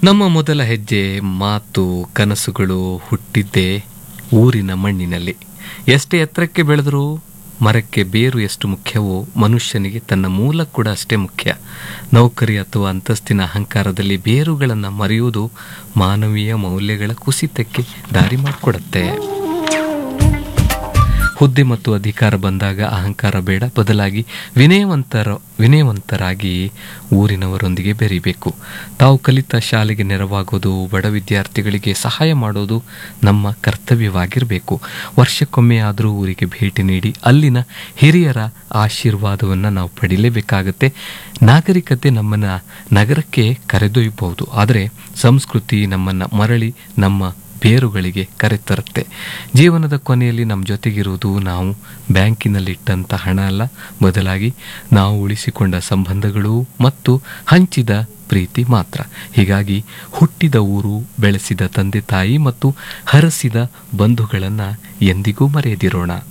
ನಮ್ಮ ಮೊದಲ ಹೆಜ್ಜೆ ಮಾತು ಕನಸುಗಳು ಹುಟ್ಟಿದ್ದೇ ಊರಿನ ಮಣ್ಣಿನಲ್ಲಿ ಎಷ್ಟೇ ಎತ್ತರಕ್ಕೆ ಬೆಳೆದರೂ ಮರಕ್ಕೆ ಬೇರು ಎಷ್ಟು ಮುಖ್ಯವೋ ಮನುಷ್ಯನಿಗೆ ತನ್ನ ಮೂಲ ಕೂಡ ಅಷ್ಟೇ ಮುಖ್ಯ ನೌಕರಿ ಅಥವಾ ಅಂತಸ್ತಿನ ಅಹಂಕಾರದಲ್ಲಿ ಬೇರುಗಳನ್ನು ಮರೆಯುವುದು ಮಾನವೀಯ ಮೌಲ್ಯಗಳ ಕುಸಿತಕ್ಕೆ ದಾರಿ ಮಾಡಿಕೊಡುತ್ತೆ ಹುದ್ದೆ ಮತ್ತು ಅಧಿಕಾರ ಬಂದಾಗ ಅಹಂಕಾರ ಬೇಡ ಬದಲಾಗಿ ವಿನಯವಂತರ ವಿನಯವಂತರಾಗಿ ಊರಿನವರೊಂದಿಗೆ ಬೆರೀಬೇಕು ತಾವು ಕಲಿತ ಶಾಲೆಗೆ ನೆರವಾಗೋದು ಬಡ ವಿದ್ಯಾರ್ಥಿಗಳಿಗೆ ಸಹಾಯ ಮಾಡೋದು ನಮ್ಮ ಕರ್ತವ್ಯವಾಗಿರಬೇಕು ವರ್ಷಕ್ಕೊಮ್ಮೆ ಆದರೂ ಊರಿಗೆ ಭೇಟಿ ನೀಡಿ ಅಲ್ಲಿನ ಹಿರಿಯರ ಆಶೀರ್ವಾದವನ್ನು ನಾವು ಪಡಿಲೇಬೇಕಾಗತ್ತೆ ನಾಗರಿಕತೆ ನಮ್ಮನ್ನು ನಗರಕ್ಕೆ ಕರೆದೊಯ್ಯಬಹುದು ಆದರೆ ಸಂಸ್ಕೃತಿ ನಮ್ಮನ್ನು ಮರಳಿ ನಮ್ಮ ಬೇರುಗಳಿಗೆ ಕರೆತರುತ್ತೆ ಜೀವನದ ಕೊನೆಯಲ್ಲಿ ನಮ್ಮ ಜೊತೆಗಿರುವುದು ನಾವು ಬ್ಯಾಂಕಿನಲ್ಲಿಟ್ಟಂಥ ಹಣ ಅಲ್ಲ ಬದಲಾಗಿ ನಾವು ಉಳಿಸಿಕೊಂಡ ಸಂಬಂಧಗಳು ಮತ್ತು ಹಂಚಿದ ಪ್ರೀತಿ ಮಾತ್ರ ಹೀಗಾಗಿ ಹುಟ್ಟಿದ ಊರು ಬೆಳೆಸಿದ ತಂದೆ ತಾಯಿ ಮತ್ತು ಹರಸಿದ ಬಂಧುಗಳನ್ನು ಎಂದಿಗೂ ಮರೆಯದಿರೋಣ